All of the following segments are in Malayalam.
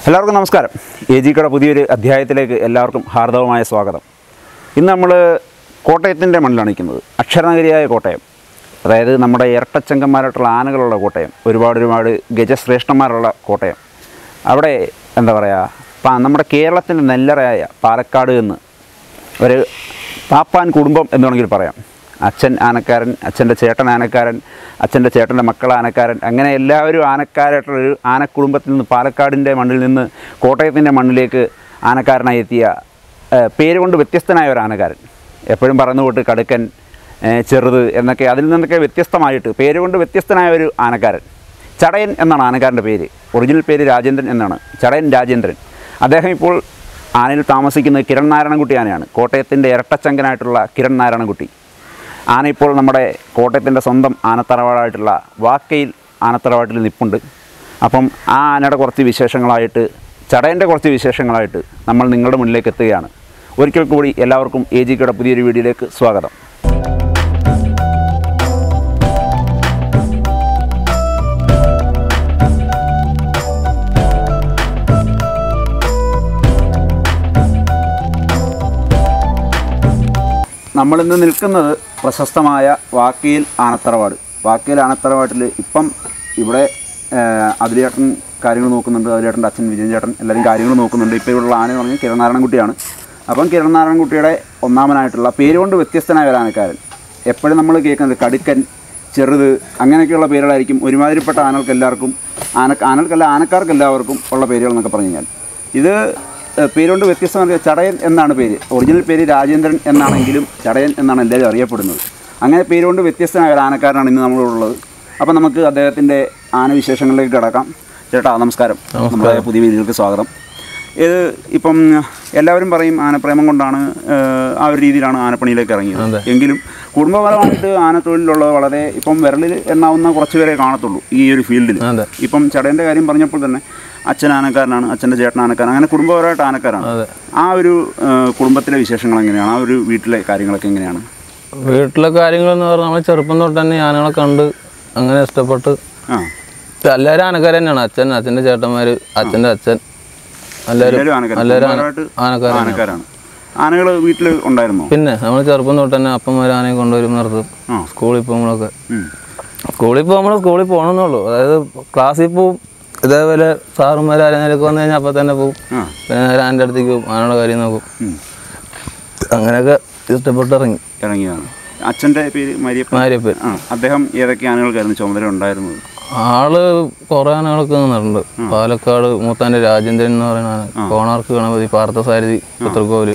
എല്ലാവർക്കും നമസ്കാരം എ ജിക്കയുടെ പുതിയൊരു അധ്യായത്തിലേക്ക് എല്ലാവർക്കും ഹാർദവമായ സ്വാഗതം ഇന്ന് നമ്മൾ കോട്ടയത്തിൻ്റെ മണ്ണിലാണ് നിൽക്കുന്നത് അക്ഷരനഗരിയായ കോട്ടയം അതായത് നമ്മുടെ ഇരട്ടച്ചങ്കന്മാരായിട്ടുള്ള ആനകളുള്ള കോട്ടയം ഒരുപാട് ഒരുപാട് ഗജശ്രേഷ്ഠന്മാരുള്ള കോട്ടയം അവിടെ എന്താ പറയുക പാ നമ്മുടെ കേരളത്തിൻ്റെ നെല്ലറയായ പാലക്കാട് എന്ന് ഒരു പാപ്പാൻ കുടുംബം എന്ന് വേണമെങ്കിൽ പറയാം അച്ഛൻ ആനക്കാരൻ അച്ഛൻ്റെ ചേട്ടൻ ആനക്കാരൻ അച്ഛൻ്റെ ചേട്ടൻ്റെ മക്കൾ ആനക്കാരൻ അങ്ങനെ എല്ലാവരും ആനക്കാരായിട്ടുള്ളൊരു ആനക്കുടുംബത്തിൽ നിന്ന് പാലക്കാടിൻ്റെ മണ്ണിൽ നിന്ന് കോട്ടയത്തിൻ്റെ മണ്ണിലേക്ക് ആനക്കാരനായി എത്തിയ ഏഹ്, പേര് കൊണ്ട് വ്യത്യസ്തനായ ഒരു ആനക്കാരൻ എപ്പോഴും പറയുന്ന കൂട്ട് കടുക്കൻ ഏഹ്, ചെറുത് എന്നൊക്കെ അതിൽ നിന്നൊക്കെ വ്യത്യസ്തമായിട്ട് പേര് കൊണ്ട് വ്യത്യസ്തനായ ഒരു ആനക്കാരൻ ചടയൻ എന്നാണ് ആനക്കാരൻ്റെ പേര് ഒറിജിനൽ പേര് രാജേന്ദ്രൻ എന്നാണ് ചടയൻ രാജേന്ദ്രൻ അദ്ദേഹം ഇപ്പോൾ ആനയിൽ താമസിക്കുന്നത് കിരൺ നാരായണൻകുട്ടി ആനയാണ് കോട്ടയത്തിൻ്റെ ഇരട്ടച്ചങ്കനായിട്ടുള്ള കിരൺ നാരായണൻകുട്ടി ആന ഇപ്പോൾ നമ്മുടെ കോട്ടയത്തിൻ്റെ സ്വന്തം ആനത്തറവാടായിട്ടുള്ള വാക്കയിൽ ആനത്തറവാട്ടിൽ നിൽപ്പുണ്ട് അപ്പം ആ ആനയുടെ കുറച്ച് വിശേഷങ്ങളായിട്ട് ചടയൻ്റെ കുറച്ച് വിശേഷങ്ങളായിട്ട് നമ്മൾ നിങ്ങളുടെ മുന്നിലേക്ക് എത്തുകയാണ് ഒരിക്കൽ കൂടി എല്ലാവർക്കും എ ജി കയുടെ പുതിയൊരു വീഡിയോയിലേക്ക് സ്വാഗതം നമ്മളിന്ന് നിൽക്കുന്നത് പ്രശസ്തമായ വാക്കയിൽ ആനത്തറവാട് വാക്കയിൽ ആനത്തറവാട്ടിൽ ഇപ്പം ഇവിടെ അതിലേട്ടൻ കാര്യങ്ങൾ നോക്കുന്നുണ്ട് അതിലേട്ടൻ്റെ അച്ഛൻ വിജയൻ ചേട്ടൻ എല്ലാവരും കാര്യങ്ങൾ നോക്കുന്നുണ്ട് ഇപ്പോൾ ഇവിടെയുള്ള ആന എന്ന് പറഞ്ഞാൽ കിരൺ നാരായണൻകുട്ടിയാണ് അപ്പം കിരൺ നാരായണൻകുട്ടിയുടെ ഒന്നാമനായിട്ടുള്ള പേര് കൊണ്ട് വ്യത്യസ്തനായ ഒരു ആനക്കാരൻ എപ്പോഴും നമ്മൾ കേൾക്കുന്നത് കടുക്കൻ ചെറുത് അങ്ങനെയൊക്കെയുള്ള പേരുകളായിരിക്കും ഒരുമാതിരിപ്പെട്ട ആനകൾക്ക് എല്ലാവർക്കും ആന ആനകൾക്കല്ല ആനക്കാർക്ക് എല്ലാവർക്കും ഉള്ള പേരുകൾ എന്നൊക്കെ പറഞ്ഞു കഴിഞ്ഞാൽ ഇത് ഏഹ്, പേരുകൊണ്ട് വ്യത്യസ്തമായ ചടയൻ എന്നാണ് പേര് ഒറിജിനൽ പേര് രാജേന്ദ്രൻ എന്നാണെങ്കിലും ചടയൻ എന്നാണ് എല്ലാവരും അറിയപ്പെടുന്നത് അങ്ങനെ പേരുകൊണ്ട് വ്യത്യസ്തനായ ഒരു ആനക്കാരനാണ് ഇന്ന് നമ്മളുള്ളത് അപ്പോൾ നമുക്ക് അദ്ദേഹത്തിൻ്റെ ആനവിശേഷങ്ങളിലേക്ക് കിടക്കാം ചേട്ടാ നമസ്കാരം നമ്മുടെ പുതിയ വീഡിയോയിലേക്ക് സ്വാഗതം ഇത് ഇപ്പം എല്ലാവരും പറയും ആനപ്രേമം കൊണ്ടാണ് ഏഹ്, ആ ഒരു രീതിയിലാണ് ആനപ്പണിയിലേക്ക് ഇറങ്ങിയത് എങ്കിലും കുടുംബപരമായിട്ട് ആനത്തൊഴിലുള്ളത് വളരെ ഇപ്പം വിരലിൽ എണ്ണാവുന്ന കുറച്ച് പേരെ കാണത്തുള്ളൂ ഈ ഒരു ഫീൽഡിൽ അതെ. ഇപ്പം ചടേൻ്റെ കാര്യം പറഞ്ഞപ്പോൾ തന്നെ അച്ഛൻ ആനക്കാരനാണ് അച്ഛൻ്റെ ചേട്ടൻ ആനക്കാരൻ അങ്ങനെ കുടുംബപരമായിട്ട് ആനക്കാരാണ് അതെ. ആ ഒരു ഏഹ്, കുടുംബത്തിലെ വിശേഷങ്ങൾ എങ്ങനെയാണ് ആ ഒരു വീട്ടിലെ കാര്യങ്ങളൊക്കെ എങ്ങനെയാണ് വീട്ടിലെ കാര്യങ്ങളെന്ന് പറഞ്ഞാൽ നമ്മൾ ചെറുപ്പം തൊട്ട് തന്നെ ഈ ആനകളെ കണ്ട് അങ്ങനെ ഇഷ്ടപ്പെട്ട് ആ എല്ലാവരും ആനക്കാർ തന്നെയാണ് അച്ഛൻ അച്ഛൻ്റെ ചേട്ടന്മാര് അച്ഛൻ്റെ അച്ഛൻ എല്ലാവരും എല്ലാവരും ആനക്കാരൻ എല്ലാവരും ആന- കുടുംബപരമായിട്ട് ആനക്കാരാണ് ആനക്കാരാണ് ആനകൾ വീട്ടിൽ ഉണ്ടായിരുന്നോ പിന്നെ നമ്മൾ ചെറുപ്പം തൊട്ട് തന്നെ അപ്പന്മാർ ആനയെ കൊണ്ടുവരും നിർത്തും ആ. സ്കൂളിൽ പോകുമ്പോഴൊക്കെ ഉം. സ്കൂളിൽ പോകുമ്പോൾ സ്കൂളിൽ പോകണമെന്നുള്ളൂ അതായത് ക്ലാസ്സിൽ പോവും ഇതേപോലെ സാറുമാർ ആരെങ്കിലൊക്കെ വന്നു കഴിഞ്ഞാൽ അപ്പം തന്നെ പോവും ആ പിന്നെ നേരെ ആൻ്റെ അടുത്തേക്ക് പോകും ആനയുടെ കാര്യം നോക്കും ഉം. അങ്ങനെയൊക്കെ ഇഷ്ടപ്പെട്ട് ഇറങ്ങി ഇറങ്ങിയതാണ് അച്ഛൻ്റെ പേര് മരിയപ്പൻ മാരിയപ്പൻ ആ അദ്ദേഹം ഏതൊക്കെ ആനകൾക്കായിരുന്നു ചുമതല ഉണ്ടായിരുന്നത് ആള് കുറെ ആനകളൊക്കെ നിന്നിട്ടുണ്ട് പാലക്കാട് മൂത്താൻ്റെ രാജേന്ദ്രൻ എന്ന് പറയുന്ന ആന കോണാർക്ക് ഗണപതി പാർത്ഥസാരഥി പുത്രക്കോവില്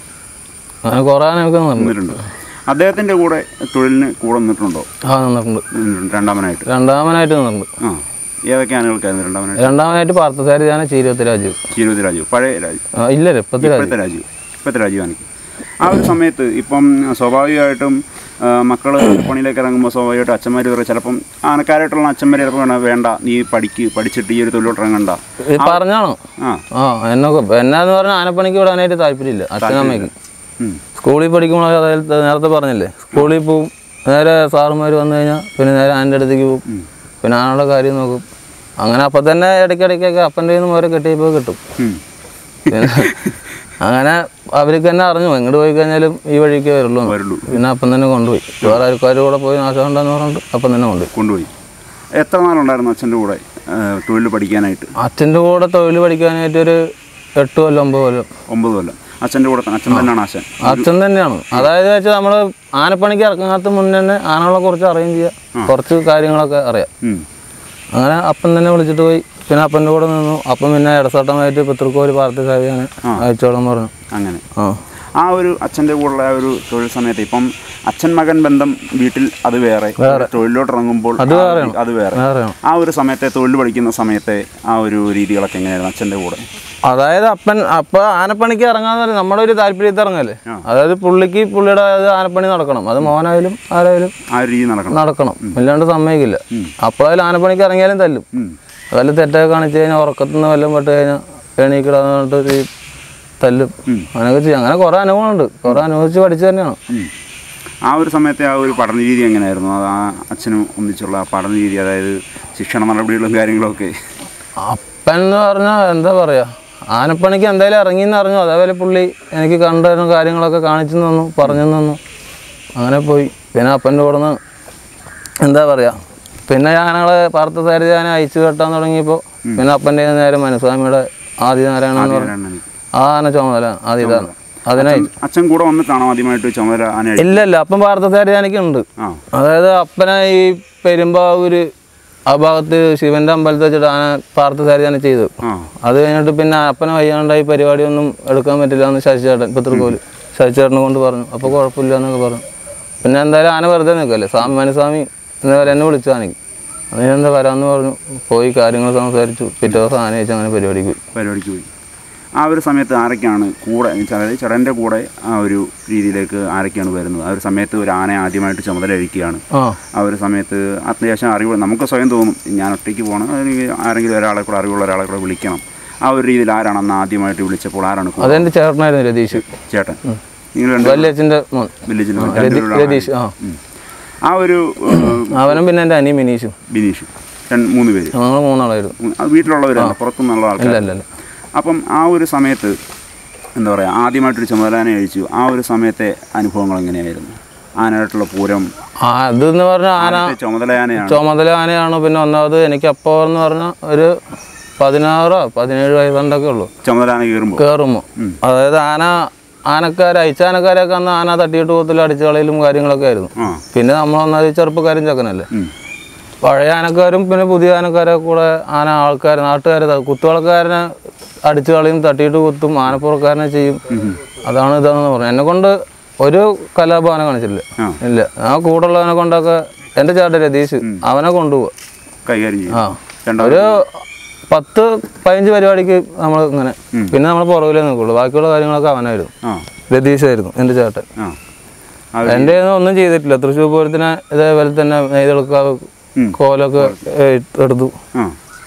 അങ്ങനെ കുറെ ആനകളൊക്കെ നിന്നിട്ടുണ്ട് നിന്നിട്ടുണ്ട് അദ്ദേഹത്തിൻ്റെ കൂടെ തൊഴിലിന് കൂടെ നിന്നിട്ടുണ്ടോ ആ നിന്നിട്ടുണ്ട് നിന്നിട്ടുണ്ട് രണ്ടാമനായിട്ട് രണ്ടാമനായിട്ട് നിന്നിട്ടുണ്ട് ആ ഏതൊക്കെ ആനകൾക്കായിരുന്നു രണ്ടാമനായിട്ട് രണ്ടാമനായിട്ട് പാർത്ഥസാരഥി ആന ചീരവത്തി രാജു ചീരുവതി രാജു പഴയ രാജു ആ, ഇല്ല ഇപ്പത്തെ രാജു ഇപ്പോഴത്തെ രാജു ഇപ്പോഴത്തെ രാജു ആനയ്ക്ക് ആ ഒരു സമയത്ത് ഇപ്പം സ്വാഭാവികമായിട്ടും മക്കൾ പണിയിലേക്ക് ഇറങ്ങുമ്പോൾ സ്വാഭാവികമായിട്ടും അച്ഛന്മാർ പറയും ചിലപ്പം ആനക്കാരായിട്ടുള്ള അച്ഛന്മാർ ചിലപ്പോൾ വേണം വേണ്ട നീ പഠിക്ക് പഠിച്ചിട്ട് ഈ ഒരു തൊഴിലോട്ട് ഇറങ്ങണ്ട ഇത് പറഞ്ഞാണോ ആ ആ എന്നൊക്കെ എന്നാന്ന് പറഞ്ഞാൽ ആനപ്പണിക്ക് വിടാനായിട്ട് താല്പര്യമില്ല അച്ഛനമ്മയ്ക്ക് ഉം. സ്കൂളിൽ പഠിക്കുമ്പോൾ അതായത് നേരത്തെ പറഞ്ഞില്ലേ സ്കൂളിൽ പോവും നേരെ സാറുമാർ വന്നു കഴിഞ്ഞാൽ പിന്നെ നേരെ ആൻ്റെ അടുത്തേക്ക് പോവും പിന്നെ ആനയുടെ കാര്യം നോക്കും അങ്ങനെ അപ്പം തന്നെ ഇടയ്ക്കിടയ്ക്കൊക്കെ അപ്പൻ്റെ കയ്യിൽ നിന്ന് ഓരോ കെട്ടിയപ്പോൾ കിട്ടും ഉം. പിന്നെ അങ്ങനെ അവർക്ക് തന്നെ അറിഞ്ഞു എങ്ങോട്ട് പോയി കഴിഞ്ഞാലും ഈ വഴിക്ക് വരുള്ളൂ എന്ന്. വരുള്ളൂ. പിന്നെ അപ്പം തന്നെ കൊണ്ടുപോയി വേറെ ആൾക്കാർ കൂടെ പോയി നാശം ഉണ്ടെന്ന് പറഞ്ഞിട്ട് അപ്പം തന്നെ കൊണ്ടുപോയി കൊണ്ടുപോയി എത്ര നാളുണ്ടായിരുന്നു അച്ഛൻ്റെ കൂടെ തൊഴിൽ പഠിക്കാനായിട്ട് അച്ഛൻ്റെ കൂടെ തൊഴിൽ പഠിക്കാനായിട്ട് ഒരു എട്ട് കൊല്ലം ഒമ്പത് കൊല്ലം ഒമ്പത് കൊല്ലം അച്ഛൻ്റെ കൂടെ തന്നെ അച്ഛൻ തന്നെയാണ് ആശാൻ അച്ഛൻ തന്നെയാണ് അതായത് വെച്ചാൽ നമ്മൾ ആനപ്പണിക്ക് ഇറങ്ങാത്ത മുന്നേ തന്നെ ആനകളെ കുറിച്ച് അറിയുകയും ചെയ്യാം കുറച്ച് കാര്യങ്ങളൊക്കെ അറിയാം ഉം. അങ്ങനെ അപ്പൻ തന്നെ വിളിച്ചിട്ട് പോയി പിന്നെ അപ്പൻ്റെ കൂടെ നിന്നു അപ്പം പിന്നെ ഇടസട്ടമായിട്ട് പിതൃക്കോല് പാർട്ടി സാഹിബാണ് അയച്ചോളം പറഞ്ഞു അങ്ങനെ ആ ആ ഒരു അച്ഛൻ്റെ കൂടെയുള്ള ആ ഒരു തൊഴിൽ സമയത്ത് ഇപ്പം അച്ഛൻ മകൻ ബന്ധം വീട്ടിൽ അത് വേറെ തൊഴിലോട്ട് ഇറങ്ങുമ്പോൾ അത് ആ ഒരു- വേറെയാണ്. അത് വേറെ വേറെയാണ് ആ ഒരു സമയത്തെ തൊഴിൽ പഠിക്കുന്ന സമയത്തെ ആ ഒരു രീതികളൊക്കെ എങ്ങനെയായിരുന്നു അച്ഛൻ്റെ കൂടെ അതായത് അപ്പൻ അപ്പൊ ആനപ്പണിക്ക് ഇറങ്ങാന്ന് പറഞ്ഞാൽ നമ്മുടെ ഒരു താല്പര്യത്തിൽ ഇറങ്ങല്ലേ അതായത് പുള്ളിക്ക് പുള്ളിയുടെ അത് ആനപ്പണി നടക്കണം അത് മോനായാലും ആരായാലും ആ ഒരു രീതി നടക്കണം നടക്കണം ഇല്ലാണ്ട് സമ്മതിക്കില്ല അപ്പോഴായാലും ആനപ്പണിക്ക് ഇറങ്ങിയാലും തല്ലും ഉം. വല്ല തെറ്റൊക്കെ കാണിച്ചു കഴിഞ്ഞാൽ ഉറക്കത്തിൽ നിന്ന് വല്ലതും പെട്ട് കഴിഞ്ഞാൽ എണീക്കിടാന്ന് പറഞ്ഞിട്ട് ഈ തല്ലും അങ്ങനെയൊക്കെ ചെയ്യും അങ്ങനെ കുറേ അനുഭവമുണ്ട് കുറേ അനുഭവിച്ച് പഠിച്ചു തന്നെയാണ് ഉം. ആ ഒരു സമയത്തെ ആ ഒരു പഠന രീതി എങ്ങനെയായിരുന്നു അത് ആ അച്ഛനും ഒന്നിച്ചുള്ള ആ പഠന രീതി അതായത് ശിക്ഷണ നടപടികളും കാര്യങ്ങളൊക്കെ അപ്പൻ അപ്പൻ എന്ന് പറഞ്ഞാൽ എന്താ പറയുക ആനപ്പണിക്ക് എന്തായാലും ഇറങ്ങിയെന്ന് അറിഞ്ഞു അതേപോലെ പുള്ളി എനിക്ക് കണ്ടും കാര്യങ്ങളൊക്കെ കാണിച്ചു തന്നു പറഞ്ഞു തന്നു അങ്ങനെ പോയി പിന്നെ അപ്പൻ്റെ കൂടെ നിന്ന് എന്താ പറയുക പിന്നെ ഞങ്ങൾ പാർത്ഥസാരി ഞാൻ അയച്ചു കെട്ടാൻ തുടങ്ങിയപ്പോൾ പിന്നെ അപ്പൻ്റെ നേരെ മനസ്വാമിയുടെ ആദിനാരായണ എന്ന് പറഞ്ഞു ആരാണ്? ആ ആന ചുമതല ആദ്യ ഇതാണ് അതിനയച്ചു അച്ഛൻ കൂടെ വന്നിട്ടാണോ ആദ്യമായിട്ട് ചുമതല ആന ഇല്ല ഇല്ല അപ്പം പാർത്ഥസാരി എനിക്കുണ്ട് ആ അതായത് അപ്പനെ ഈ പെരുമ്പാവൂര് ആ ഭാഗത്ത് ശിവന്റെ അമ്പലത്തിൽ വെച്ചിട്ട് ആന പാർത്ഥസാരി തന്നെ ചെയ്തു ആ അത് കഴിഞ്ഞിട്ട് പിന്നെ അപ്പനെ വയ്യാണ്ടായി പരിപാടിയൊന്നും എടുക്കാൻ പറ്റില്ല എന്ന് ശശിചേട്ടൻ പിതൃകോല് ശശിചേട്ടനെ കൊണ്ട് പറഞ്ഞു അപ്പോൾ കുഴപ്പമില്ല എന്നൊക്കെ പറഞ്ഞു പിന്നെ എന്തായാലും ആന വെറുതെ നിൽക്കല്ലേ സ്വാമി മനസ്വാമി എന്നവരെ എന്നെ വിളിച്ചു ആനയ്ക്ക് അതിന് എന്താ വരാമെന്ന് പറഞ്ഞു പോയി കാര്യങ്ങൾ സംസാരിച്ചു പിറ്റേ ദിവസം ആന വെച്ച് അങ്ങനെ പരിപാടിക്ക് പോയി പരിപാടിക്ക് പോയി ആ ഒരു സമയത്ത് ആരൊക്കെയാണ് കൂടെ അതായത് ചേട്ടൻ്റെ കൂടെ ആ ഒരു രീതിയിലേക്ക് ആരൊക്കെയാണ് വരുന്നത് ആ ഒരു സമയത്ത് ഒരു ആനയെ ആദ്യമായിട്ട് ചുമതല അഴിക്കുകയാണ് ആ ആ ഒരു സമയത്ത് അത്യാവശ്യം അറിവ് നമുക്ക് സ്വയം തോന്നും ഞാൻ ഒറ്റയ്ക്ക് പോകണം അല്ലെങ്കിൽ ആരെങ്കിലും ഒരാളെ കൂടെ അറിവുള്ള ഒരാളെ കൂടെ വിളിക്കണം ആ ഒരു രീതിയിൽ ആരാണ് അന്ന് ആദ്യമായിട്ട് വിളിച്ചപ്പോൾ ആരാണ് കൂടെ? അതെൻ്റെ ചേട്ടനായിരുന്നു രതീഷ് ചേട്ടൻ നിങ്ങൾ രണ്ട് വല്യച്ഛൻ്റെ മോൻ വില്ലേജിൽ രതി- രതീഷ് ആ ആ ഒരു ഏഹ്, അവനും പിന്നെ എൻ്റെ അനിയും മിനീഷും ബിനീഷ് രണ്ട് മൂന്ന് പേര് ഞങ്ങൾ മൂന്നാളായിരുന്നു ഉം, അത് വീട്ടിലുള്ളവരാണ് പുറത്തുനിന്നുള്ള ആൾക്കാർ ഇല്ല ഇല്ല ഇല്ല അപ്പം ആ ഒരു സമയത്ത് എന്താ പറയുക ആദ്യമായിട്ടൊരു ചുമതലാനെ അഴിച്ചു ആ ഒരു സമയത്തെ അനുഭവങ്ങൾ എങ്ങനെയായിരുന്നു ആനയായിട്ടുള്ള പൂരം ആ ഇതെന്ന് പറഞ്ഞാൽ ആന ആദ്യത്തെ ചുമതലയാനയാണ് ചുമതല ആനയാണ് പിന്നെ ഒന്നാമത് എനിക്ക് അപ്പോൾ എന്ന് പറഞ്ഞാൽ ഒരു പതിനാറോ പതിനേഴ് വയസ്സുണ്ടൊക്കെ ഉള്ളൂ ചുമതലാന കയറുമ്പോൾ കയറുമ്പോൾ അതായത് ആന ആനക്കാർ അയച്ച ആനക്കാരൊക്കെ അന്ന് ആന തട്ടിയിട്ട് പോകത്തില്ല അടിച്ചു കളയിലും കാര്യങ്ങളൊക്കെ ആയിരുന്നു ആ പിന്നെ നമ്മൾ ഒന്നാമത് ചെറുപ്പക്കാരും ചെക്കനല്ലേ ഉം. പഴയ ആനക്കാരും പിന്നെ പുതിയ ആനക്കാരെ കൂടെ ആന ആൾക്കാർ നാട്ടുകാർ കുത്തുവളക്കാരനെ അടിച്ചു കളയും തട്ടിയിട്ട് കുത്തും ആനപ്പുറക്കാരനെ ചെയ്യും അതാണ് ഇതാണെന്ന് പറഞ്ഞു എന്നെ കൊണ്ട് ഒരു കലാപം ആന കാണിച്ചില്ല ആ. ഇല്ല ആ കൂടുള്ളവനെ കൊണ്ടൊക്കെ എൻ്റെ ചേട്ടൻ രതീഷ് അവനെ കൊണ്ടുപോവാ കൈകാര്യം ചെയ്യും ആ രണ്ടാമത് ഒരു പത്ത് പതിനഞ്ച് പരിപാടിക്ക് നമ്മൾ ഇങ്ങനെ പിന്നെ നമ്മൾ പുറകിലേ നിൽക്കുള്ളൂ ബാക്കിയുള്ള കാര്യങ്ങളൊക്കെ അവനായിരുന്നു ആ രതീഷായിരുന്നു എൻ്റെ ചേട്ടൻ ആ ആ ഒരു- എൻ്റെ കയ്യിൽ നിന്ന് ഒന്നും ചെയ്തിട്ടില്ല തൃശ്ശൂർ പൂരത്തിന് ഇതേപോലെ തന്നെ നെയ്തെടുക്കാവ് ഉം. കോലൊക്കെ ഏ- എടുത്തു ആ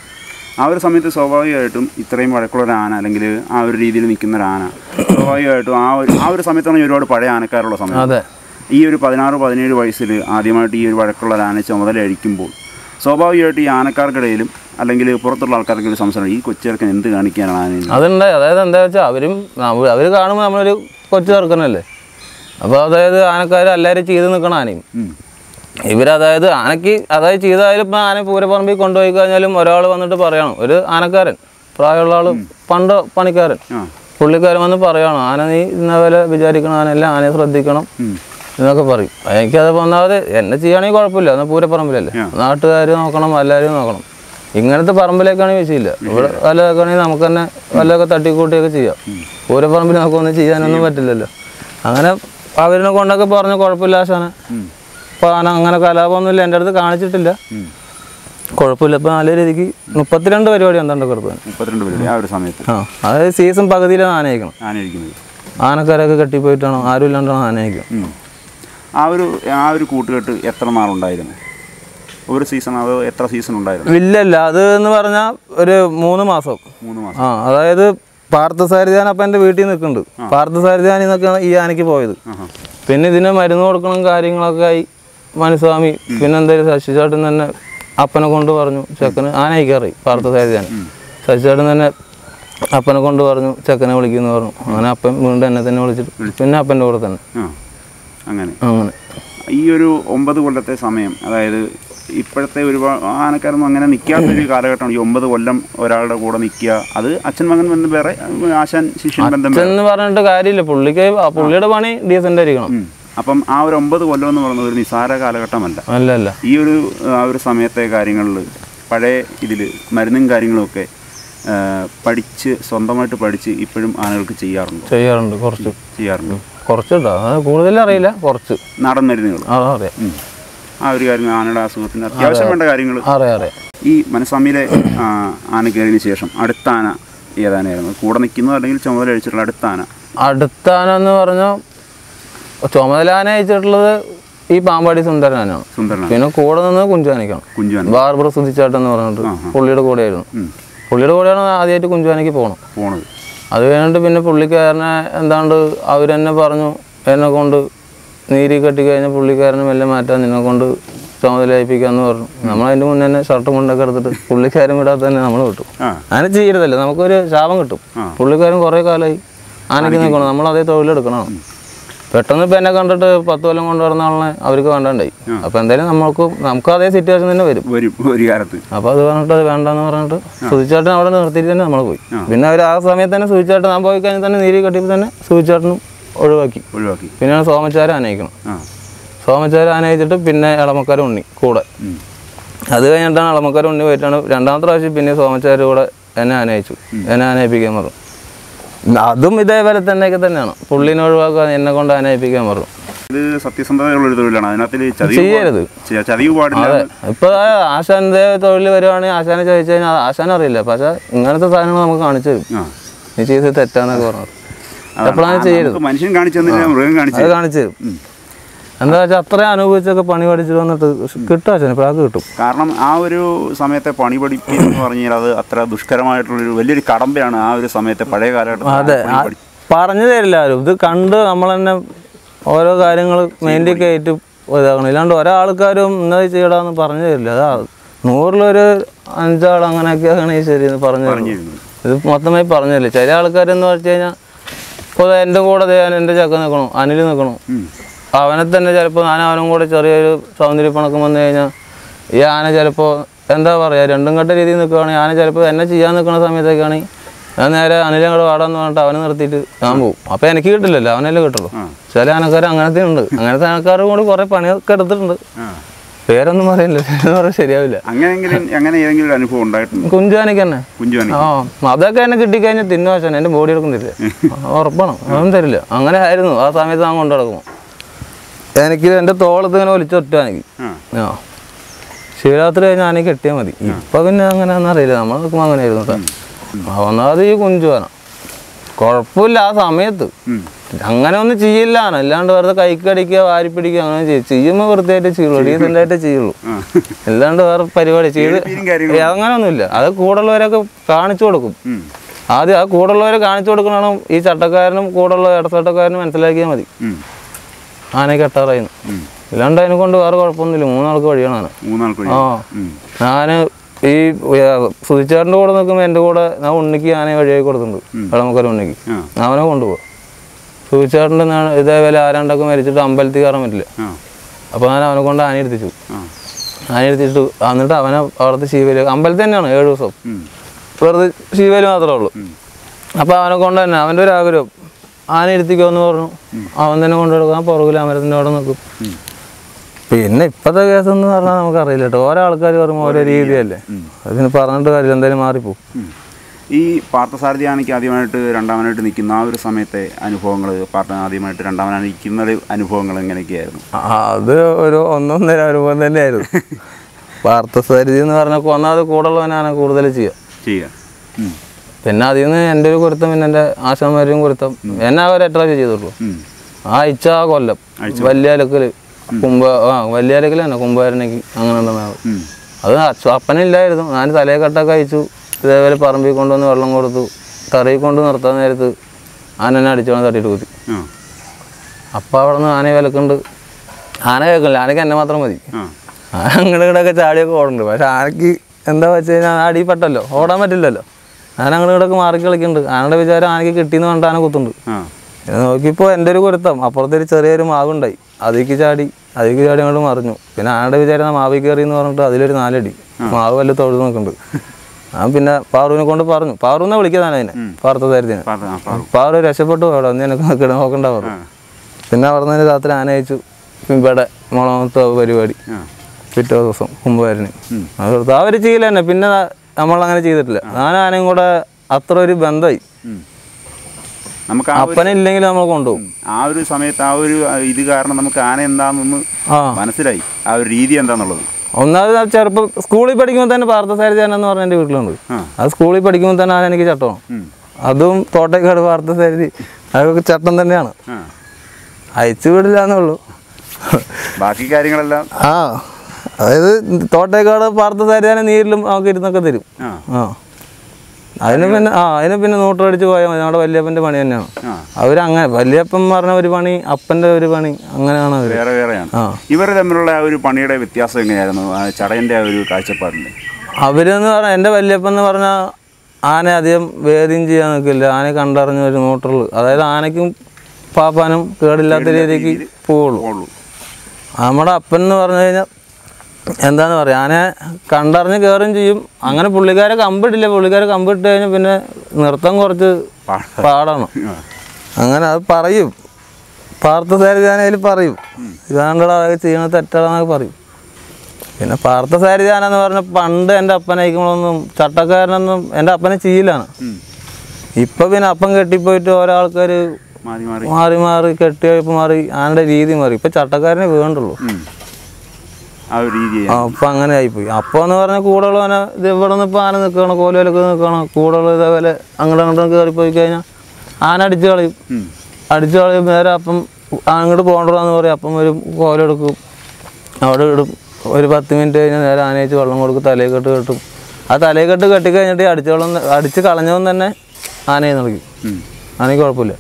ആ ഒരു സമയത്ത് സ്വാഭാവികമായിട്ടും ഇത്രയും വഴക്കുള്ള ഒരു ആന അല്ലെങ്കിൽ ആ ഒരു രീതിയിൽ നിൽക്കുന്ന ഒരു ആന സ്വാഭാവികമായിട്ടും ആ ഒരു ആ ഒരു സമയത്താണ് ഒരുപാട് പഴയ ആനക്കാരുള്ള സമയം അതെ ഈ ഒരു പതിനാറ് പതിനേഴ് വയസ്സിൽ ആദ്യമായിട്ട് ഈ ഒരു വഴക്കുള്ള ഒരു ആന ചുമതല അഴിക്കുമ്പോൾ സ്വാഭാവികമായിട്ട് ഈ ആനക്കാർക്കിടയിലും അല്ലെങ്കിൽ പുറത്തുള്ള ആൾക്കാർക്ക് ഒരു സംസാരം ഈ കൊച്ചേർക്കൻ എന്ത് കാണിക്കാനാണ് ആന അതുണ്ട് അതായത് എന്താ വെച്ചാൽ അവരും അവർ കാണുമ്പോൾ നമ്മളൊരു കൊച്ചു ചെറുക്കനല്ലേ അപ്പോൾ അതായത് ആനക്കാർ എല്ലാവരും ചെയ്ത് നിൽക്കണം ആനയും ഇവരതായത് ആനയ്ക്ക് അതായത് ചെയ്തായാലും ഇപ്പം ആന പൂരപ്പറമ്പിൽ കൊണ്ടുപോയി കഴിഞ്ഞാലും ഒരാൾ വന്നിട്ട് പറയണം ഒരു ആനക്കാരൻ പ്രായമുള്ള ആൾ പണ്ട് പണിക്കാരൻ ആ പുള്ളിക്കാരൻ വന്ന് പറയണം ആന നീ ഇന്ന പോലെ വിചാരിക്കണം ആനല്ല ആനയെ ശ്രദ്ധിക്കണം ഉം. എന്നൊക്കെ പറയും എനിക്കത് ഒന്നാമത് എന്നെ ചെയ്യുകയാണെങ്കിൽ കുഴപ്പമില്ല എന്നാൽ പൂരപ്പറമ്പിലല്ലേ ആ. നാട്ടുകാർ നോക്കണം എല്ലാവരും നോക്കണം ഇങ്ങനത്തെ പറമ്പിലേക്കാണെങ്കിൽ വിഷയമില്ല ഇവിടെ വല്ലതൊക്കെ നമുക്ക് തന്നെ വല്ലതൊക്കെ തട്ടിക്കൂട്ടിയൊക്കെ ചെയ്യാം പൂരപ്പറമ്പിൽ നമുക്കൊന്നും ചെയ്യാനൊന്നും പറ്റില്ലല്ലോ അങ്ങനെ അവരിനെ കൊണ്ടൊക്കെ പറഞ്ഞു കുഴപ്പമില്ല ആശാന ഉം. അപ്പോൾ ആന അങ്ങനെ കലാപമൊന്നുമില്ല എൻ്റെ അടുത്ത് കാണിച്ചിട്ടില്ല ഉം. കുഴപ്പമില്ല ഇപ്പോൾ നല്ല രീതിക്ക് മുപ്പത്തിരണ്ട് പരിപാടി എന്താണ്ട് കൊടുത്തു മുപ്പത്തിരണ്ട് പേര് ആ ഒരു സമയത്ത് ആ അതായത് സീസൺ പകുതിയിലാണ് ആനയിക്കണം ആന ഇരിക്കുന്നത് ആനക്കാരൊക്കെ കെട്ടിപ്പോയിട്ടാണോ ആരും ഇല്ലാണ്ടാണോ ആനയിക്കും ഉം. ആ ഒരു ആ ഒരു കൂട്ടുകെട്ട് എത്ര നാളുണ്ടായിരുന്നു ഒരു സീസൺ അത് എത്ര സീസൺ ഉണ്ടായിരുന്നു ഇല്ല ഇല്ല അത് എന്ന് പറഞ്ഞാൽ ഒരു മൂന്ന് മാസം മൂന്ന് മാസം ആ അതായത് പാർത്ഥസാരഥിയാൻ അപ്പം എൻ്റെ വീട്ടിൽ നിൽക്കുന്നുണ്ട് പാർത്ഥസാരഥിയാനിൽ നിന്നൊക്കെയാണ് ഈ ആനയ്ക്ക് പോയത് ആഹാ. പിന്നെ ഇതിന് മരുന്ന് കൊടുക്കണം കാര്യങ്ങളൊക്കെ ആയി മനസ്വാമി പിന്നെ എന്തായാലും ശശിചേട്ടൻ തന്നെ അപ്പനെ കൊണ്ട് പറഞ്ഞു ചെക്കന് ആനയിക്കാറി പാർത്ഥസാരഥിയാൻ ശശിചേട്ടൻ തന്നെ അപ്പനെ കൊണ്ട് പറഞ്ഞു ചെക്കനെ വിളിക്കുമെന്ന് പറഞ്ഞു അങ്ങനെ അപ്പൻ വീണ്ടും എന്നെ തന്നെ വിളിച്ചിട്ട് പിന്നെ അപ്പൻ്റെ കൂടെ തന്നെ ആ അങ്ങനെ അങ്ങനെ ഈ ഒരു ഒമ്പത് കൊല്ലത്തെ സമയം അതായത് ഇപ്പോഴത്തെ ഒരുപാട് ആനക്കാരൊന്നും അങ്ങനെ നിൽക്കാത്തൊരു കാലഘട്ടമാണ് ഈ ഒമ്പത് കൊല്ലം ഒരാളുടെ കൂടെ നിൽക്കുക അത് അച്ഛൻ മകൻ ബന്ധം വേറെ ആശാൻ ശിഷ്യൻ ബന്ധം വേറെ എന്ന് പറഞ്ഞിട്ട് കാര്യമില്ല പുള്ളിക്ക് ആ പുള്ളിയുടെ പണി ഡീസൻ്റ് ആയിരിക്കണം ഉം. അപ്പം ആ ഒരു ഒമ്പത് കൊല്ലം എന്ന് പറയുന്നത് ഒരു നിസാര കാലഘട്ടമല്ല അല്ല അല്ല ഈ ഒരു ആ ഒരു സമയത്തെ കാര്യങ്ങളിൽ പഴയ ഇതിൽ മരുന്നും കാര്യങ്ങളുമൊക്കെ ആ, പഠിച്ച് സ്വന്തമായിട്ട് പഠിച്ച് ഇപ്പോഴും ആനകൾക്ക് ചെയ്യാറുണ്ട് ചെയ്യാറുണ്ട് കുറച്ച് ചെയ്യാറുണ്ട് കുറച്ച് കേട്ടോ അത് കൂടുതൽ അറിയില്ല കുറച്ച് നാടൻ മരുന്നുകൾ ആ അറിയാം ഉം. ആ ഒരു കാര്യം ആനയുടെ അസുഖത്തിന് അത്യാവശ്യം വേണ്ട കാര്യങ്ങൾ അറിയാം അറിയാം ഈ മനസ്വാമിയിലെ ആ, ആന കയറിയതിന് ശേഷം അടുത്ത ആന ഏതാനായിരുന്നു കൂടെ നിൽക്കുന്നതോ അല്ലെങ്കിൽ ചുമതല അഴിച്ചിട്ടുള്ള അടുത്ത ആന അടുത്താനെന്ന് പറഞ്ഞാൽ ചുമതലാന അയച്ചിട്ടുള്ളത് ഈ പാമ്പാടി സുന്ദരനാനാണ് സുന്ദരനാണ് പിന്നെ കൂടെ നിന്ന് കുഞ്ചാനിക്കാണ് കുഞ്ചുവാൻ ബാർബർ സുധിച്ചാട്ടെന്ന് പറഞ്ഞിട്ട് പുള്ളിയുടെ കൂടെയായിരുന്നു ഉം. പുള്ളിയുടെ കൂടെയാണ് ആദ്യമായിട്ട് കുഞ്ചാനിക്ക് പോകണം പോണത് അത് കഴിഞ്ഞിട്ട് പിന്നെ പുള്ളിക്കാരനെ എന്താണ്ട് അവരെന്നെ പറഞ്ഞു എന്നെ കൊണ്ട് നീരി കെട്ടി കഴിഞ്ഞാൽ പുള്ളിക്കാരനെ മെല്ലെ മാറ്റാൻ നിന്നെ കൊണ്ട് ചുമതലയിപ്പിക്കാന്ന് പറഞ്ഞു നമ്മൾ അതിന്റെ മുന്നേ തന്നെ ഷർട്ട് മുണ്ടൊക്കെ എടുത്തിട്ട് പുള്ളിക്കാരൻ വിടാതെ തന്നെ നമ്മൾ വിട്ടു ആ അങ്ങനെ ചെയ്യരുതല്ലേ നമുക്കൊരു ശാപം കിട്ടും ആ. പുള്ളിക്കാരൻ കുറേ കാലമായി ആനയ്ക്ക് നിൽക്കണം നമ്മൾ അതേ തൊഴിലെടുക്കണം പെട്ടെന്ന് ഇപ്പം എന്നെ കണ്ടിട്ട് പത്ത് കൊല്ലം കൊണ്ടുവരുന്ന ആളിനെ അവർക്ക് വേണ്ടാണ്ടായി അപ്പോൾ എന്തായാലും നമുക്ക് നമുക്ക് അതേ സിറ്റുവേഷൻ തന്നെ വരും വരും ഒരു കാലത്ത് അപ്പോൾ അത് പറഞ്ഞിട്ട് അത് വേണ്ടെന്ന് പറഞ്ഞിട്ട് സുചേട്ടൻ അവിടെ നിർത്തിയിട്ട് തന്നെ നമ്മൾ പോയി പിന്നെ അവർ ആ സമയത്ത് തന്നെ സുചേട്ടൻ ഞാൻ പോയി കഴിഞ്ഞാൽ തന്നെ നീരി കെട്ടിയപ്പോൾ തന്നെ സുചേട്ടനും ഒഴിവാക്കി ഒഴിവാക്കി പിന്നെയാണ് സോമച്ചാരം ആനയിക്കണം ആ സോമച്ചാരം ആനയിച്ചിട്ട് പിന്നെ ഇളമക്കാര ഉണ്ണി കൂടെ ഉം. അത് കഴിഞ്ഞിട്ടാണ് ഇളമക്കാര ഉണ്ണി പോയിട്ടാണ് രണ്ടാമത്തെ പ്രാവശ്യം പിന്നെ സോമച്ചാര് കൂടെ എന്നെ ആനയിച്ചു എന്നെ ആനയിപ്പിക്കാൻ പറഞ്ഞു അതും ഇതേപോലെ തന്നെയൊക്കെ തന്നെയാണ് പുള്ളിനെ ഒഴിവാക്കാൻ എന്നെ കൊണ്ട് ആനയിപ്പിക്കാൻ പറഞ്ഞു ഇത് സത്യസന്ധതയുള്ള ഒരു തൊഴിലാണ് അതിനകത്തിൽ ചതി ചെയ്യരുത്. ചതിവ് പാടില്ല അതെ ഇപ്പൊ ആശാന്റെ തൊഴിൽ വരുവാണെങ്കിൽ ആശാനെ ചോദിച്ചു കഴിഞ്ഞാൽ ആശാൻ അറിയില്ല പക്ഷെ ഇങ്ങനത്തെ സാധനങ്ങൾ നമുക്ക് കാണിച്ചു തരും ആ നീ ചെയ്തത് തെറ്റാന്നൊക്കെ പറഞ്ഞു അതാണ്. എപ്പോഴാണ് ആ, ചെയ്യരുത് നമുക്ക് മനുഷ്യൻ കാണിച്ചു തന്നില്ല മൃഗം കാണിച്ചു അത് കാണിച്ചു തരും എന്താ വെച്ചാൽ അത്രയും അനുഭവിച്ചൊക്കെ പണി പഠിച്ചിട്ട് വന്നിട്ട് കിട്ടും ആശാൻ പ്രാക്ക് കിട്ടും കാരണം ആ ഒരു സമയത്തെ പണി പഠിപ്പിക്കുക എന്ന് പറഞ്ഞാൽ അത് അത്ര ദുഷ്കരമായിട്ടുള്ളൊരു വലിയൊരു കടമ്പയാണ് ആ ഒരു സമയത്തെ പഴയ കാലഘട്ടത്തിൽ അതെ പണി ആ- പഠി- പറഞ്ഞു തരില്ല ആരും ഇത് കണ്ട് നമ്മൾ തന്നെ ഓരോ കാര്യങ്ങൾ മെയിൻലി കയറ്റി ഇതാക്കണം ഇല്ലാണ്ട് ഒരാൾക്കാരും ഇന്നത് ചെയ്യടാന്ന് പറഞ്ഞു തരില്ല അതാ നൂറിലൊരു അഞ്ചാൾ അങ്ങനെയൊക്കെ ആണെങ്കിൽ ശരി എന്ന് പറഞ്ഞു തരും പറഞ്ഞിരുന്നു. ഇത് മൊത്തമായി പറഞ്ഞു തരില്ല ചില ആൾക്കാരെന്ന് വെച്ച് കഴിഞ്ഞാൽ ഇപ്പോൾ എൻ്റെ കൂടെ ദേ ഞാൻ എൻ്റെ ചക്ക നിൽക്കണം അനിൽ നിൽക്കണം ഉം. അവനെ തന്നെ ചിലപ്പോൾ ഞാൻ അവനും കൂടെ ചെറിയൊരു സൗന്ദര്യപ്പണക്കം വന്നു കഴിഞ്ഞാൽ ഈ ആന ചിലപ്പോൾ എന്താ പറയുക രണ്ടും കെട്ട രീതിയിൽ നിൽക്കുകയാണെങ്കിൽ ആന ചിലപ്പോൾ എന്നെ ചെയ്യാൻ നിൽക്കുന്ന സമയത്തൊക്കെയാണെങ്കിൽ ഞാൻ നേരെ അനിലെ കൂടെ വാടാന്ന് പറഞ്ഞിട്ട് അവനെ നിർത്തിയിട്ട് ഞാൻ പോകും അപ്പോൾ എനിക്ക് കിട്ടില്ലല്ലോ അവനല്ലേ കിട്ടുള്ളൂ ആ. ചില ആനക്കാർ അങ്ങനത്തെ ഉണ്ട് അങ്ങനത്തെ ആനക്കാരും കൂടി കുറേ പണിയൊക്കെ എടുത്തിട്ടുണ്ട് ആ. പേരൊന്നും പറയില്ല പേരെന്ന് പറഞ്ഞാൽ ശരിയാവില്ല അങ്ങനെയെങ്കിലും അങ്ങനെ ഏതെങ്കിലും ഒരു അനുഭവം ഉണ്ടായിട്ടുണ്ട് കുഞ്ചാനിക്ക് തന്നെ കുഞ്ചുവാണി ആ അതൊക്കെ എന്നെ കിട്ടിക്കഴിഞ്ഞാൽ തിന്നുവശാൻ എൻ്റെ ബോഡി എടുക്കുന്നില്ല ഉറപ്പാണ് അതൊന്നും തരില്ല അങ്ങനെ ആയിരുന്നു ആ സമയത്ത് ഞാൻ കൊണ്ടു നടക്കുമ്പോൾ എനിക്ക് എൻ്റെ തോളത്ത് ഇങ്ങനെ ഒലിച്ചൊറ്റ എനിക്ക് ആ ആ ശിവരാത്രി കഴിഞ്ഞാൽ ആനയ്ക്ക് കെട്ടിയാൽ മതി ഇപ്പൊ പിന്നെ അങ്ങനെയാണെന്ന് അറിയില്ല നമ്മൾ നോക്കുമ്പോൾ അങ്ങനെയായിരുന്നു കേട്ടോ ഒന്നാമത് ഈ കുഞ്ചുവാന കുഴപ്പമില്ല ആ സമയത്ത് ഉം. അങ്ങനെ ഒന്നും ചെയ്യില്ല ആന അല്ലാണ്ട് വെറുതെ കൈക്കടിക്കുക വാരിപ്പിടിക്കുക അങ്ങനെ ചെയ്യും ചെയ്യുമ്പോൾ വൃത്തിയായിട്ട് ചെയ്യുള്ളൂ ഡീസൻ്റ് ആയിട്ട് ചെയ്യുള്ളൂ ആ. അല്ലാണ്ട് വേറെ പരിപാടി ചെയ്ത് പേടിയും കാര്യങ്ങളും ഏ, അങ്ങനെയൊന്നുമില്ല അത് കൂടുള്ളവരൊക്കെ കാണിച്ചു കൊടുക്കും ഉം. ആദ്യം ആ കൂടുള്ളവരെ കാണിച്ചു കൊടുക്കണം ഈ ചട്ടക്കാരനും കൂടുള്ള ഇടത്തട്ടക്കാരനും മനസ്സിലാക്കിയാൽ മതി ഉം. ആനയെ കെട്ടാറായിരുന്നു ഉം. ഇല്ലാണ്ട് അതിനെ കൊണ്ട് വേറെ കുഴപ്പമൊന്നുമില്ല മൂന്നാൾക്ക് വഴിയാണ് ആന മൂന്നാൾക്ക് ആ ഉം. ഞാൻ ഈ സുധിച്ചേട്ടൻ്റെ കൂടെ നിൽക്കുമ്പോൾ എൻ്റെ കൂടെ ഞാൻ ഉണ്ണിക്ക് ആനയെ വഴിയായി കൊടുത്തിട്ടുണ്ട് ഇളമക്കര ഉണ്ണിക്ക് ആ അവനെ കൊണ്ടുപോകും സുധിച്ചേട്ടൻ്റെ ഇതേപോലെ ആരാണ്ടൊക്കെ മരിച്ചിട്ട് അമ്പലത്തിൽ കയറാൻ പറ്റില്ല ആ അപ്പോൾ ഞാൻ അവനെ കൊണ്ട് ആന എടുത്തിച്ചു ആ ആന എടുത്തിട്ട് എന്നിട്ട് അവനെ അവിടുത്തെ ശിവല് അമ്പലത്തിൽ തന്നെയാണ് ഏഴ് ദിവസം ഉം. വെറുതെ ശിവല് മാത്രമേ ഉള്ളൂ അപ്പോൾ അവനെ കൊണ്ട് തന്നെ അവൻ്റെ ഒരു ആഗ്രഹം ആന ഇരുത്തിക്കോ എന്ന് പറഞ്ഞു അവൻ തന്നെ കൊണ്ടുകൊടുക്കാൻ പുറകിൽ അമരത്തിൻ്റെ അവിടെ നിൽക്കും ഉം. പിന്നെ ഇപ്പോഴത്തെ കേസ് എന്ന് പറഞ്ഞാൽ നമുക്കറിയില്ല കേട്ടോ ഓരോ ആൾക്കാർ പറയുമ്പോൾ ഓരോ രീതിയല്ലേ അതിന് പറഞ്ഞിട്ട് കാര്യം എന്തായാലും മാറിപ്പോവും ഉം. ഈ പാർത്ഥസാരഥി ആനയ്ക്ക് ആദ്യമായിട്ട് രണ്ടാമനായിട്ട് നിൽക്കുന്ന ആ ഒരു സമയത്തെ അനുഭവങ്ങൾ പാർട്ട ആദ്യമായിട്ട് രണ്ടാമനായി നിൽക്കുന്ന ഒരു അനുഭവങ്ങൾ എങ്ങനെയൊക്കെയായിരുന്നു ആ, അത് ഒരു ഒന്നൊന്നര അനുഭവം തന്നെയായിരുന്നു പാർത്ഥസാരഥി എന്ന് പറഞ്ഞാൽ ഒന്നാമത് കൂടുള്ളവനാണ് കൂടുതൽ ചെയ്യുക ചെയ്യുക ഉം. പിന്നെ അതിൽ നിന്ന് എൻ്റെ ഒരു കുരുത്തം പിന്നെ എൻ്റെ ആശാന്മാരും കുരുത്തം എന്നെ അവർ എത്ര ചെയ്തിട്ടുള്ളൂ ഉം. ആ ഇച്ച ആ കൊല്ലം വലിയ അലക്കൽ കുമ്പ ആ വലിയ അലക്കൽ തന്നെ കുമ്പാരനയ്ക്ക് അങ്ങനെ ഉണ്ടാവും ഉം. അത് അച്ഛ- അപ്പനില്ലായിരുന്നു ഞാൻ തലയെ കട്ടൊക്കെ അയച്ചു ഇതേപോലെ പറമ്പിൽ കൊണ്ടുവന്ന് വെള്ളം കൊടുത്തു തറയിൽ കൊണ്ട് നിർത്താൻ നേരത്ത് ആനനെ അടിച്ചോണം തട്ടിയിട്ട് കുത്തി ആ അപ്പം അവിടെ നിന്ന് ആനയെ വിലക്കുണ്ട് ആന കേൾക്കില്ല ആനയ്ക്ക് എന്നെ മാത്രം മതി ആ ആന അങ്ങോട്ട് ഇങ്ങോട്ടൊക്കെ ചാടിയൊക്കെ ഓടുന്നുണ്ട് പക്ഷെ ആനയ്ക്ക് എന്താ വെച്ച് കഴിഞ്ഞാൽ അടിപ്പെട്ടല്ലോ ഓടാൻ പറ്റില്ലല്ലോ ആന അങ്ങോട്ട് ഇങ്ങോട്ടൊക്കെ മാറി കളിക്കുന്നുണ്ട് ആനയുടെ വിചാരം ആനയ്ക്ക് കിട്ടിയെന്ന് പറഞ്ഞിട്ട് ആന കുത്തുണ്ട് ആ ഇത് നോക്കിയപ്പോൾ എൻ്റെ ഒരു കുരുത്തം അപ്പുറത്തൊരു ചെറിയൊരു മാവുണ്ടായി അതിലേക്ക് ചാടി അതിലേക്ക് ചാടി അങ്ങോട്ട് മറിഞ്ഞു പിന്നെ ആനയുടെ വിചാരം ആ മാവിൽ കയറി എന്ന് പറഞ്ഞിട്ട് അതിലൊരു നാലടി മാവ് വല്ല തൊഴുത് നിൽക്കുന്നുണ്ട് ഞാൻ പിന്നെ പാറുവിനെ കൊണ്ട് പറഞ്ഞു പാറുവിനെ വിളിക്കുന്നതാണ് അതിനെ പാർത്ത തരത്തിന് പാർത്ത ആ പാറു പാറു രക്ഷപ്പെട്ടു അവിടെ ഒന്ന് എനിക്ക് നോക്കണം നോക്കണ്ട പറഞ്ഞു പിന്നെ അവിടെ നിന്ന് രാത്രി ആന അയച്ചു ഇവിടെ മുളമത്തെ പരിപാടി ആ പിറ്റേ ദിവസം കുമ്പകാരന് അത് അവർ ചെയ്യില്ല തന്നെ പിന്നെ നമ്മളങ്ങനെ ചെയ്തിട്ടില്ല ഞാൻ ആനയും കൂടെ അത്ര ഒരു ബന്ധമായി ഉം. നമുക്ക് ആ ഒരു അപ്പനില്ലെങ്കിൽ നമ്മൾ കൊണ്ടുപോകും ആ ഒരു സമയത്ത് ആ ഒരു ആ, ഇത് കാരണം നമുക്ക് ആന എന്താണെന്നൊന്ന് ആ മനസ്സിലായി ആ ഒരു രീതി എന്താണെന്നുള്ളത് ഒന്നാമത് ആ ചെറുപ്പം സ്കൂളിൽ പഠിക്കുമ്പോൾ തന്നെ പാർത്ഥസാരി ചേന എന്ന് പറഞ്ഞ എൻ്റെ വീട്ടിലുണ്ട് ആ. അത് സ്കൂളിൽ പഠിക്കുമ്പോൾ തന്നെ ആന എനിക്ക് ചട്ടമാണ് ഉം. അതും തോട്ടേക്കാട് പാർത്ഥസാരി അതൊക്കെ ചട്ടം തന്നെയാണ് ആ അയച്ചു വിടില്ല എന്നുള്ളൂ ബാക്കി കാര്യങ്ങളെല്ലാം ആ അതായത് തോട്ടേക്കാട് പാർത്ഥസാരി ചേന നീരിലും നമുക്ക് ഇരുന്നൊക്കെ തരും ആ ആ അതിന് പിന്നെ ആ അതിന് പിന്നെ നൂട്ടടിച്ച് പോയാൽ മതി നമ്മുടെ വല്യപ്പൻ്റെ പണി തന്നെയാണ് ആ അവരങ്ങനെ വല്യപ്പൻ പറഞ്ഞ ഒരു പണി അപ്പൻ്റെ ഒരു പണി അങ്ങനെയാണ് അവർ വേറെ വേറെയാണ് ആ ഇവർ തമ്മിലുള്ള ആ ഒരു പണിയുടെ വ്യത്യാസം എങ്ങനെയായിരുന്നു ആ ചടയൻ്റെ ആ ഒരു കാഴ്ചപ്പാടിൻ്റെ അവരെന്ന് പറഞ്ഞാൽ എൻ്റെ വല്യപ്പൻ എന്ന് പറഞ്ഞാൽ ആന അധികം വേദ്യം ചെയ്യാൻ നിൽക്കില്ല ആനയെ കണ്ടറിഞ്ഞ ഒരു ന്യൂട്രൽ അതായത് ആനയ്ക്കും പാപ്പാനും കേടില്ലാത്ത രീതിക്ക് പോവുള്ളൂ ഉള്ളൂ നമ്മുടെ അപ്പൻ എന്ന് പറഞ്ഞു കഴിഞ്ഞാൽ എന്താന്ന് പറയാ ആനെ കണ്ടറിഞ്ഞ് കയറും ചെയ്യും അങ്ങനെ പുള്ളിക്കാരെ കമ്പിട്ടില്ല പുള്ളിക്കാരെ കമ്പിട്ട് കഴിഞ്ഞാൽ പിന്നെ നൃത്തം കുറച്ച് പാ- പാടാണ് ആ. അങ്ങനെ അത് പറയും പാർത്ഥസാരഥിയാനയിൽ പറയും ഇതാണ്ടടാ അതൊക്കെ ചെയ്യണത് തെറ്റാണെന്നൊക്കെ പറയും പിന്നെ പാർത്ഥസാരഥിയാന എന്ന് പറഞ്ഞ പണ്ട് എൻ്റെ അപ്പനയക്കുമ്പോഴൊന്നും ചട്ടക്കാരനൊന്നും എൻ്റെ അപ്പനെ ചെയ്യില്ലാണ് ഉം. ഇപ്പം പിന്നെ അപ്പം കെട്ടിപ്പോയിട്ട് ഓരോ ആൾക്കാർ മാറി മാറി മാറി മാറി കെട്ടിയപ്പോൾ മാറി ആനയുടെ രീതി മാറി ഇപ്പം ചട്ടക്കാരനെ വേണ്ടുള്ളൂ ഉം. ആ ഒരു രീതി ആ, അപ്പൊ അങ്ങനെ ആയിപ്പോയി അപ്പോൾ എന്ന് പറഞ്ഞാൽ കൂടുള്ളവനെ ഇത് ഇവിടെ നിന്ന് ഇപ്പോൾ ആന നിൽക്കണം കോലുവിലൊക്കെ നിൽക്കണം കൂടുള്ള ഇതേപോലെ അങ്ങോട്ട് അങ്ങോട്ട് കയറിപ്പോയി കഴിഞ്ഞാൽ ആന അടിച്ചു കളയും ഉം. അടിച്ചു കളയും നേരെ അപ്പം അങ്ങോട്ട് പോകണ്ടെന്ന് പറയും അപ്പം വരും കോലെടുക്കും അവിടെ ഇടും ഒരു പത്ത് മിനിറ്റ് കഴിഞ്ഞാൽ നേരെ ആനയിച്ച് വെള്ളം കൊടുക്കും തലയിൽ കെട്ട് കെട്ടും ആ തലയിൽ കെട്ട് കെട്ടി കഴിഞ്ഞിട്ട് അടിച്ച് വെള്ളം അടിച്ച് കളഞ്ഞവൻ തന്നെ ആനയെ നൽകി ഉം. ആനയ്ക്ക് കുഴപ്പമില്ല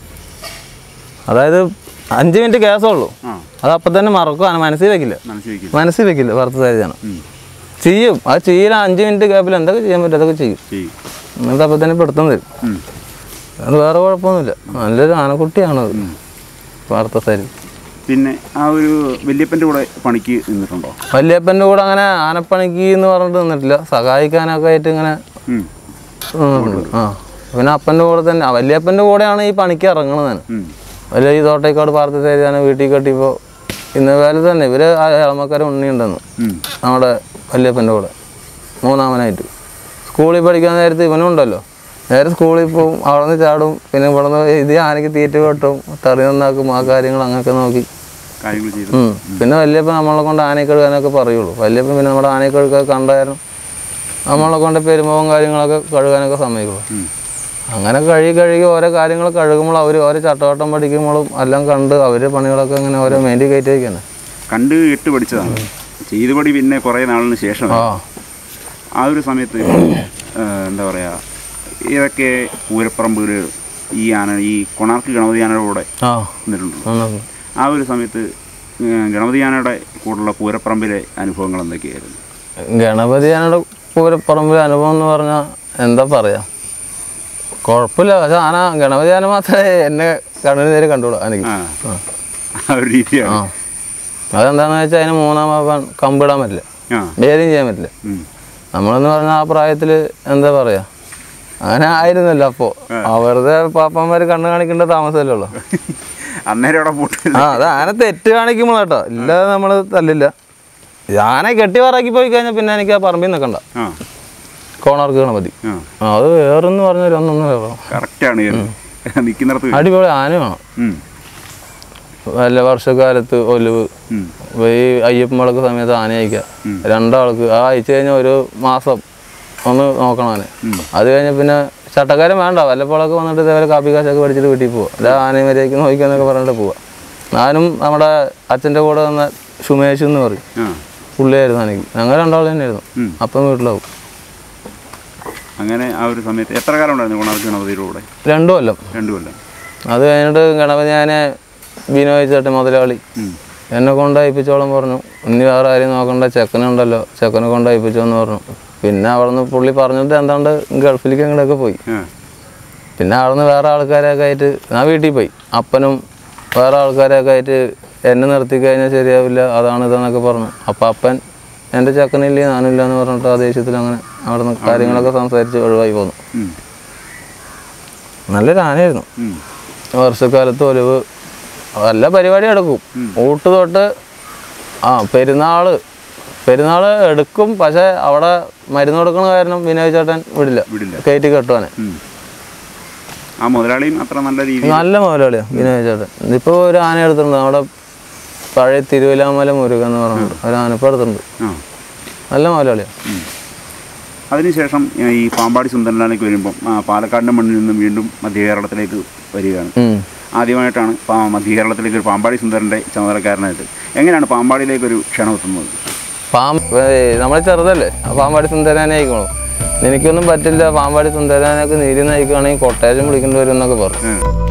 അതായത് അഞ്ച് മിനിറ്റ് കേസുള്ളൂ ആ അത് അപ്പം തന്നെ മറക്കും ആന മനസ്സിൽ വെക്കില്ല മനസ്സിൽ വയ്ക്കില്ല മനസ്സിൽ വെക്കില്ല വറുത്ത സാരിയാണ് ഉം. ചെയ്യും അത് ചെയ്യാൻ അഞ്ച് മിനിറ്റ് ഗ്യാപ്പിൽ എന്തൊക്കെ ചെയ്യാൻ പറ്റും അതൊക്കെ ചെയ്യും ചെയ്യും എന്നിട്ട് അപ്പം തന്നെ പിടുത്തം തരും ഉം. അത് വേറെ കുഴപ്പമൊന്നുമില്ല നല്ലൊരു ആനക്കുട്ടിയാണത് വാർത്ത സാരി പിന്നെ ആ ഒരു വല്യപ്പൻ്റെ കൂടെ പണിക്ക് നിന്നിട്ടുണ്ടോ വല്യപ്പൻ്റെ കൂടെ അങ്ങനെ ആനപ്പണിക്ക് എന്ന് പറഞ്ഞിട്ട് നിന്നിട്ടില്ല സഹായിക്കാനൊക്കെ ആയിട്ട് ഇങ്ങനെ ഉം. നിന്നിട്ടുണ്ട് ആ പിന്നെ അപ്പൻ്റെ കൂടെ തന്നെ ആ, വല്യപ്പൻ്റെ കൂടെയാണ് ഈ പണിക്ക് ഇറങ്ങണത് തന്നെ ഉം. വലിയ ഈ തോട്ടേക്കാട് പാർത്ത സാരിയാണ് വീട്ടിൽ കെട്ടിയപ്പോൾ ഇന്ന് വേല തന്നെ ഇവര് ആ ഇളമക്കാരെ ഉണ്ണിയുണ്ടെന്ന് ഉം. നമ്മുടെ വല്യപ്പൻ്റെ കൂടെ മൂന്നാമനായിട്ട് സ്കൂളിൽ പഠിക്കാൻ നേരത്ത് ഇവനും ഉണ്ടല്ലോ നേരെ സ്കൂളിൽ പോവും അവിടെ നിന്ന് ചാടും പിന്നെ ഇവിടെ നിന്ന് ഇത് ആനയ്ക്ക് തീറ്റ വെട്ടും തറി നന്നാക്കും ആ കാര്യങ്ങൾ അങ്ങനെയൊക്കെ നോക്കി കാര്യങ്ങൾ ചെയ്തു ഉം. പിന്നെ വല്യപ്പൻ നമ്മളെ കൊണ്ട് ആനയെ കഴുകാനൊക്കെ പറയുള്ളൂ വല്യപ്പൻ പിന്നെ നമ്മുടെ ആനയെ കഴുകാൻ കണ്ടായിരുന്നു നമ്മളെ കൊണ്ട് പെരുമുഖം കാര്യങ്ങളൊക്കെ കഴുകാനൊക്കെ സമ്മതിക്കുള്ളൂ ഉം. അങ്ങനെ കഴുകി കഴുകി ഓരോ കാര്യങ്ങൾ കഴുകുമ്പോൾ അവർ ഓരോ ചട്ടവട്ടം പഠിക്കുമ്പോഴും എല്ലാം കണ്ട് അവരുടെ പണികളൊക്കെ അങ്ങനെ ഓരോ മേണ്ടി കയറ്റി വയ്ക്കാണ് കണ്ട് ഇട്ട് പഠിച്ചതാണ് ചെയ്തു പടി പിന്നെ കുറേ നാളിന് ശേഷം ആ ആ ഒരു സമയത്ത് ആ, എന്താ പറയുക ഇതൊക്കെ പൂരപ്പറമ്പ് ഈ ആന ഈ കൊണാർക്ക് ഗണപതി ആനയുടെ കൂടെ ആ നിന്നിട്ടുണ്ട് നന്നായി. ആ ഒരു സമയത്ത് ആ, ഗണപതി ആനയുടെ കൂടെയുള്ള പൂരപ്പറമ്പിലെ അനുഭവങ്ങൾ എന്തൊക്കെയായിരുന്നു ഗണപതി ആനയുടെ പൂരപ്പറമ്പിൽ അനുഭവം എന്ന് പറഞ്ഞാൽ എന്താ പറയാ കുഴപ്പമില്ല പക്ഷെ ആന ഗണപതി ആന മാത്രമേ എന്നെ കണ്ണിന് നേരെ കണ്ടുള്ളൂ എനിക്ക് ആ ആ ഒരു രീതിയാണ് ആ അതെന്താണെന്ന് വെച്ചാൽ അതിന് മൂന്നാം പാപ്പാൻ കമ്പിടാൻ പറ്റില്ല ആ വേദം ചെയ്യാൻ പറ്റില്ല ഉം. നമ്മളെന്ന് പറഞ്ഞാൽ ആ പ്രായത്തിൽ എന്താ പറയാ അങ്ങനെ ആയിരുന്നല്ലോ അപ്പോൾ വെറുതെ പാപ്പന്മാർ കണ്ണ് കാണിക്കേണ്ട താമസമല്ലേ ഉള്ളൂ അന്നേരം അവിടെ പൂട്ടില്ല ആ അത് ആന തെറ്റ് കാണിക്കുമ്പോൾ കേട്ടോ ഇല്ലാതെ നമ്മൾ തല്ലില്ല ആന കെട്ടി പറക്കി പോയി കഴിഞ്ഞാൽ പിന്നെ എനിക്ക് ആ പറമ്പിൽ നിൽക്കണ്ട ആ കോണർക്ക് ഗണപതി ആ ആ, അത് വേറെന്ന് പറഞ്ഞാൽ ഒന്നൊന്നും വേറെ കറക്റ്റാണ് നിൽക്കുന്നിടത്ത് വരും. അടിപൊളി ആന വേണം ഉം. വല്ല വർഷക്കാലത്ത് ഒലിവ് ഉം. ഇപ്പൊ ഈ അയ്യപ്പൻ വിളക്ക് സമയത്ത് ആന അയക്കുക രണ്ടാൾക്ക് ആ അയച്ചു കഴിഞ്ഞാൽ ഒരു മാസം ഒന്ന് നോക്കണം ആന അത് കഴിഞ്ഞ് പിന്നെ ചട്ടക്കാരൻ വേണ്ട വല്ലപ്പോഴൊക്കെ വന്നിട്ട് ഇതേപോലെ കാപ്പി കാശൊക്കെ പഠിച്ചിട്ട് വീട്ടിൽ പോവുക അല്ല ആനയും വരെയൊക്കെ നോക്കിയെന്നൊക്കെ പറഞ്ഞിട്ട് പോവുക ഞാനും നമ്മുടെ അച്ഛൻ്റെ കൂടെ വന്ന സുമേഷ് എന്ന് പറയും ആ പുള്ളിയായിരുന്നു എനിക്ക് ഞങ്ങൾ രണ്ടാൾ തന്നെയായിരുന്നു ഉം. അപ്പം വീട്ടിലാവും അങ്ങനെ ആ ഒരു സമയത്ത് എത്ര കാലം ഉണ്ടായിരുന്നു കൊണാർക്ക് ഗണപതിയുടെ കൂടെ രണ്ടു കൊല്ലം രണ്ടു കൊല്ലം അത് കഴിഞ്ഞിട്ട് ഗണപതി ഞാനെ ബിനോയ് ചേട്ടൻ മുതലാളി ഉം. എന്നെ കൊണ്ട് അയപ്പിച്ചോളം പറഞ്ഞു ഇനി വേറെ ആരെയും നോക്കണ്ട ചെക്കനുണ്ടല്ലോ ചെക്കനെ കൊണ്ട് അയപ്പിച്ചോന്ന് പറഞ്ഞു പിന്നെ അവിടുന്ന് പുള്ളി പറഞ്ഞിട്ട് എന്താണ്ട് ഗൾഫിലേക്ക് അങ്ങോട്ടൊക്കെ പോയി ആ പിന്നെ അവിടുന്ന് വേറെ ആൾക്കാരൊക്കെ ആയിട്ട് ഞാൻ വീട്ടിൽ പോയി അപ്പനും വേറെ ആൾക്കാരൊക്കെ ആയിട്ട് എന്നെ നിർത്തി കഴിഞ്ഞാൽ ശരിയാവില്ല അതാണ് ഇതെന്നൊക്കെ പറഞ്ഞു അപ്പം അപ്പൻ എൻ്റെ ചെക്കനില്ലേ ഞാനില്ല എന്ന് പറഞ്ഞിട്ട് ആ ദേഷ്യത്തിൽ അങ്ങനെ അവിടുന്ന് കാര്യങ്ങളൊക്കെ സംസാരിച്ച് ഒഴിവായി പോന്നു ഉം. നല്ലൊരു ആനയായിരുന്നു ഉം. വർഷക്കാലത്ത് ഒലിവ് നല്ല പരിപാടി എടുക്കും ഊട്ട് തൊട്ട് ആ പെരുന്നാള് പെരുന്നാൾ എടുക്കും പക്ഷെ അവിടെ മരുന്ന് കൊടുക്കണ കാരണം വിനോദ് ചേട്ടൻ വിടില്ല വിടില്ല കയറ്റി കെട്ടുവാനെ ഉം. ആ മുതലാളിയും അത്ര നല്ല രീതിയിൽ നല്ല മുതലാളിയാണ് വിനോദ് ചേട്ടൻ ഇതിപ്പോൾ ഒരു ആന എടുത്തിട്ടുണ്ട് അവിടെ പഴയ തിരുവല്ലാമല മുരുകൻ എന്ന് പറഞ്ഞിട്ട് ഒരു ആനപ്പം എടുത്തിട്ടുണ്ട് ആ നല്ല മുതലാളിയാണ് അതിനുശേഷം ഏ, ഈ പാമ്പാടി സുന്ദരനിലേക്ക് വരുമ്പം ആ, പാലക്കാടിൻ്റെ മണ്ണിൽ നിന്നും വീണ്ടും മധ്യ കേരളത്തിലേക്ക് വരികയാണ് ഉം. ആദ്യമായിട്ടാണ് പാ- മധ്യ കേരളത്തിലേക്ക് ഒരു പാമ്പാടി സുന്ദരൻ്റെ ചുമതലക്കാരനായിട്ട് എങ്ങനെയാണ് പാമ്പാടിയിലേക്ക് ഒരു ക്ഷണം എത്തുന്നത് പാമ്പ് നമ്മൾ ചെറുതല്ലേ ആ പാമ്പാടി സുന്ദരനെ ആയിക്കോളും എനിക്കൊന്നും പറ്റില്ല പാമ്പാടി സുന്ദരാനൊക്കെ നീരി നയിക്കുകയാണെങ്കിൽ കൊട്ടേജും വിളിക്കേണ്ടി വരും എന്നൊക്കെ പറഞ്ഞു